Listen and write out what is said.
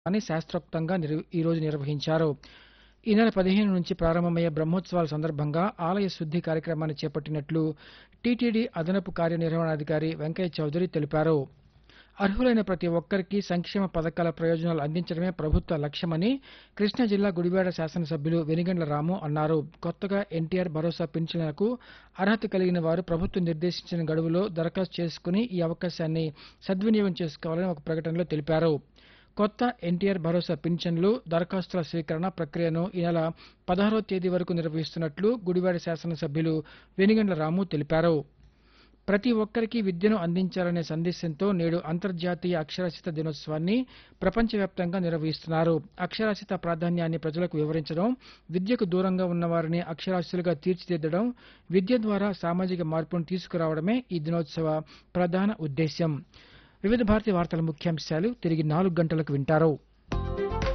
అని శాస్త్రోక్తంగా నిర్- ఈ రోజు నిర్వహించారు ఈ నెల పదిహేను నుంచి ప్రారంభమయ్యే బ్రహ్మోత్సవాల సందర్భంగా ఆలయ శుద్ధి కార్యక్రమాన్ని చేపట్టినట్లు టీటీడీ అదనపు కార్యనిర్వహణాధికారి వెంకయ్య చౌదరి తెలిపారు అర్హులైన ప్రతి ఒక్కరికి సంక్షేమ పథకాల ప్రయోజనాలు అందించడమే ప్రభుత్వ లక్ష్యమని కృష్ణా జిల్లా గుడివాడ శాసనసభ్యులు వెనిగండ్ల రాము అన్నారు కొత్తగా ఎన్టీఆర్ భరోసా పింఛన్లకు అర్హత కలిగిన వారు ప్రభుత్వం నిర్దేశించిన గడువులో దరఖాస్తు చేసుకుని ఈ అవకాశాన్ని సద్వినియోగం చేసుకోవాలని ఒక ప్రకటనలో తెలిపారు కొత్త ఎన్టీఆర్ భరోసా పింఛన్లు దరఖాస్తుల స్వీకరణ ప్రక్రియను ఈ నెల పదహారో తేదీ వరకు నిర్వహిస్తున్నట్లు గుడివాడ శాసనసభ్యులు వెనిగండ్ల రాము తెలిపారు ప్రతి ఒక్కరికి విద్యను అందించాలనే సందేశంతో నేడు అంతర్జాతీయ అక్షరాస్యత దినోత్సవాన్ని ప్రపంచవ్యాప్తంగా నిర్వహిస్తున్నారు అక్షరాస్యత ప్రాధాన్యాన్ని ప్రజలకు వివరించడం విద్యకు దూరంగా ఉన్న వారిని అక్షరాస్యులుగా తీర్చిదిద్దడం విద్య ద్వారా సామాజిక మార్పును తీసుకురావడమే ఈ దినోత్సవ ప్రధాన ఉద్దేశ్యం వివిధ భారతి వార్తల ముఖ్యాంశాలు తిరిగి నాలుగు గంటలకు వింటారు